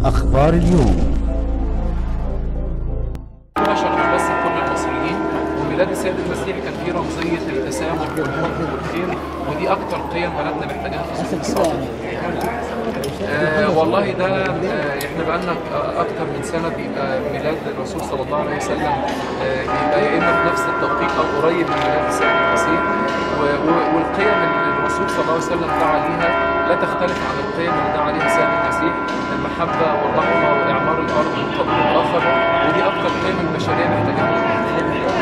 أخبار اليوم عشان بس كل المصريين وميلاد السيد المسيح كان فيه رمزية التسامح والحب والخير ودي أكتر قيم بلدنا محتاجاها في سوق الصلاة. آه والله ده آه احنا بقالنا أكتر من سنة بيبقى ميلاد الرسول صلى الله عليه وسلم آه بيبقى يا إما في نفس التوقيت أو قريب من ميلاد السيد المسيح و- و- والقيم اللي الرسول صلى الله عليه وسلم دعا ليها لا تختلف عن القيم اللي دعا ليها السيد المسيح المحبة والرحمة وإعمار الأرض وقبول الآخر ودي أكتر قيم البشرية محتاجاها